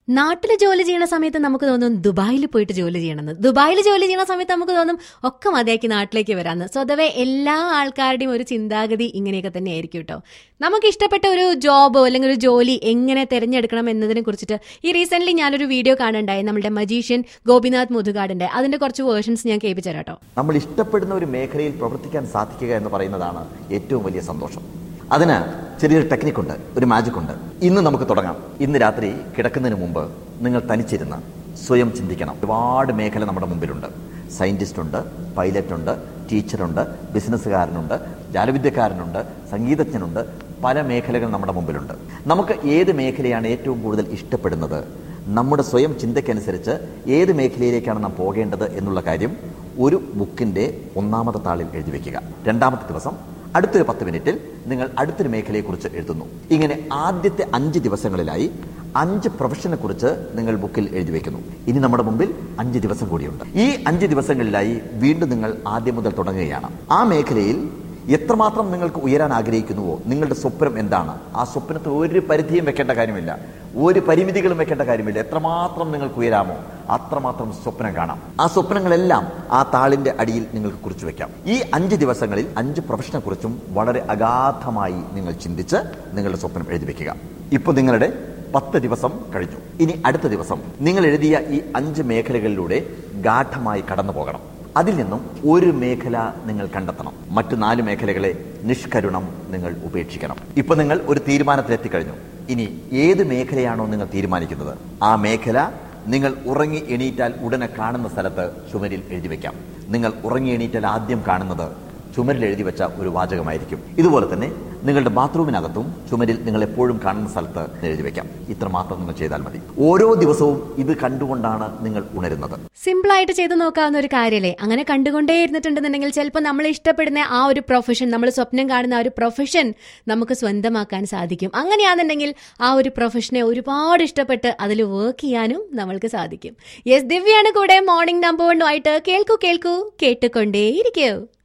നാട്ടിൽ ജോലി ചെയ്യുന്ന സമയത്ത് നമുക്ക് തോന്നും ദുബായിൽ പോയിട്ട് ജോലി ചെയ്യണമെന്ന് ദുബായിൽ ജോലി ചെയ്യുന്ന സമയത്ത് നമുക്ക് തോന്നും ഒക്കെ മതിയാക്കി നാട്ടിലേക്ക് വരാമെന്ന് സ്വതവേ എല്ലാ ആൾക്കാരുടെയും ഒരു ചിന്താഗതി ഇങ്ങനെയൊക്കെ തന്നെ ആയിരിക്കും കേട്ടോ നമുക്ക് ഇഷ്ടപ്പെട്ട ഒരു ജോബോ അല്ലെങ്കിൽ ഒരു ജോലി എങ്ങനെ തിരഞ്ഞെടുക്കണം എന്നതിനെ കുറിച്ചിട്ട് ഈ റീസെന്റ് ഞാനൊരു വീഡിയോ കാണുണ്ടായി നമ്മുടെ മജീഷ്യൻ ഗോപിനാഥ് മുതുകാടിന്റെ അതിന്റെ കുറച്ച് വേർഷൻസ് ഞാൻ കേൾപ്പിച്ചു തരാം കേട്ടോ നമ്മൾ ഇഷ്ടപ്പെടുന്ന ഒരു മേഖലയിൽ പ്രവർത്തിക്കാൻ സാധിക്കുക എന്ന് പറയുന്നതാണ് ഏറ്റവും വലിയ സന്തോഷം അതിന് ചെറിയൊരു ടെക്നിക്കുണ്ട് ഒരു മാജിക് ഉണ്ട് ഇന്ന് നമുക്ക് തുടങ്ങാം ഇന്ന് രാത്രി കിടക്കുന്നതിന് മുമ്പ് നിങ്ങൾ തനിച്ചിരുന്ന് സ്വയം ചിന്തിക്കണം ഒരുപാട് മേഖല നമ്മുടെ മുമ്പിലുണ്ട് സയന്റിസ്റ്റ് ഉണ്ട് പൈലറ്റ് ഉണ്ട് ടീച്ചറുണ്ട് ബിസിനസ്സുകാരനുണ്ട് ജാലവിദ്യക്കാരനുണ്ട് സംഗീതജ്ഞനുണ്ട് പല മേഖലകൾ നമ്മുടെ മുമ്പിലുണ്ട് നമുക്ക് ഏത് മേഖലയാണ് ഏറ്റവും കൂടുതൽ ഇഷ്ടപ്പെടുന്നത് നമ്മുടെ സ്വയം ചിന്തയ്ക്കനുസരിച്ച് ഏത് മേഖലയിലേക്കാണ് നാം പോകേണ്ടത് എന്നുള്ള കാര്യം ഒരു ബുക്കിന്റെ ഒന്നാമത്തെ താളിൽ എഴുതി വെക്കുക രണ്ടാമത്തെ ദിവസം അടുത്തൊരു പത്ത് മിനിറ്റിൽ നിങ്ങൾ അടുത്തൊരു മേഖലയെക്കുറിച്ച് എഴുതുന്നു ഇങ്ങനെ ആദ്യത്തെ അഞ്ച് ദിവസങ്ങളിലായി അഞ്ച് പ്രൊഫഷനെ കുറിച്ച് നിങ്ങൾ ബുക്കിൽ എഴുതി വെക്കുന്നു ഇനി നമ്മുടെ മുമ്പിൽ അഞ്ച് ദിവസം കൂടിയുണ്ട് ഈ അഞ്ച് ദിവസങ്ങളിലായി വീണ്ടും നിങ്ങൾ ആദ്യം മുതൽ തുടങ്ങുകയാണ് ആ മേഖലയിൽ എത്രമാത്രം നിങ്ങൾക്ക് ഉയരാൻ ആഗ്രഹിക്കുന്നുവോ നിങ്ങളുടെ സ്വപ്നം എന്താണ് ആ സ്വപ്നത്തിൽ ഒരു പരിധിയും വെക്കേണ്ട കാര്യമില്ല ഒരു പരിമിതികളും വെക്കേണ്ട കാര്യമില്ല എത്രമാത്രം നിങ്ങൾക്ക് ഉയരാമോ അത്രമാത്രം സ്വപ്നം കാണാം ആ സ്വപ്നങ്ങളെല്ലാം ആ താളിന്റെ അടിയിൽ നിങ്ങൾക്ക് കുറിച്ചു വെക്കാം ഈ അഞ്ച് ദിവസങ്ങളിൽ അഞ്ച് പ്രൊഫഷനെ കുറിച്ചും വളരെ അഗാധമായി നിങ്ങൾ ചിന്തിച്ച് നിങ്ങളുടെ സ്വപ്നം എഴുതി വെക്കുക ഇപ്പൊ നിങ്ങളുടെ പത്ത് ദിവസം കഴിഞ്ഞു ഇനി അടുത്ത ദിവസം നിങ്ങൾ എഴുതിയ ഈ അഞ്ച് മേഖലകളിലൂടെ ഗാഠമായി കടന്നു പോകണം അതിൽ നിന്നും ഒരു മേഖല നിങ്ങൾ കണ്ടെത്തണം മറ്റു നാല് മേഖലകളെ നിഷ്കരുണം നിങ്ങൾ ഉപേക്ഷിക്കണം ഇപ്പൊ നിങ്ങൾ ഒരു തീരുമാനത്തിലെത്തിക്കഴിഞ്ഞു ഇനി ഏത് മേഖലയാണോ നിങ്ങൾ തീരുമാനിക്കുന്നത് ആ മേഖല നിങ്ങൾ ഉറങ്ങി എണീറ്റാൽ ഉടനെ കാണുന്ന സ്ഥലത്ത് ചുമരിൽ എഴുതി വെക്കാം നിങ്ങൾ ഉറങ്ങി എണീറ്റാൽ ആദ്യം കാണുന്നത് ചുമരിൽ എഴുതി വെച്ച ഒരു വാചകമായിരിക്കും ഇതുപോലെ തന്നെ നിങ്ങളുടെ ബാത്റൂമിനകത്തും ചുമരിൽ നിങ്ങൾ എപ്പോഴും കാണുന്ന സ്ഥലത്ത് എഴുതി വെക്കാം ഇത്രമാത്രം നിങ്ങൾ ചെയ്താൽ മതി ഓരോ ദിവസവും ഇത് കണ്ടുകൊണ്ടാണ് നിങ്ങൾ ഉണരുന്നത് സിമ്പിൾ ആയിട്ട് ചെയ്തു നോക്കാവുന്ന ഒരു കാര്യമല്ലേ അങ്ങനെ കണ്ടുകൊണ്ടേ ഇരുന്നിട്ടുണ്ടെന്നുണ്ടെങ്കിൽ ചിലപ്പോൾ നമ്മൾ ഇഷ്ടപ്പെടുന്ന ആ ഒരു പ്രൊഫഷൻ നമ്മൾ സ്വപ്നം കാണുന്ന ആ ഒരു പ്രൊഫഷൻ നമുക്ക് സ്വന്തമാക്കാൻ സാധിക്കും അങ്ങനെയാണെന്നുണ്ടെങ്കിൽ ആ ഒരു പ്രൊഫഷനെ ഒരുപാട് ഇഷ്ടപ്പെട്ട് അതിൽ വർക്ക് ചെയ്യാനും നമ്മൾക്ക് സാധിക്കും യെസ് ദിവ്യാണ് കൂടെ മോർണിംഗ് നമ്പർ വണ്ണുമായിട്ട് കേൾക്കൂ കേൾക്കൂ കേട്ടുകൊണ്ടേയിരിക്കൂ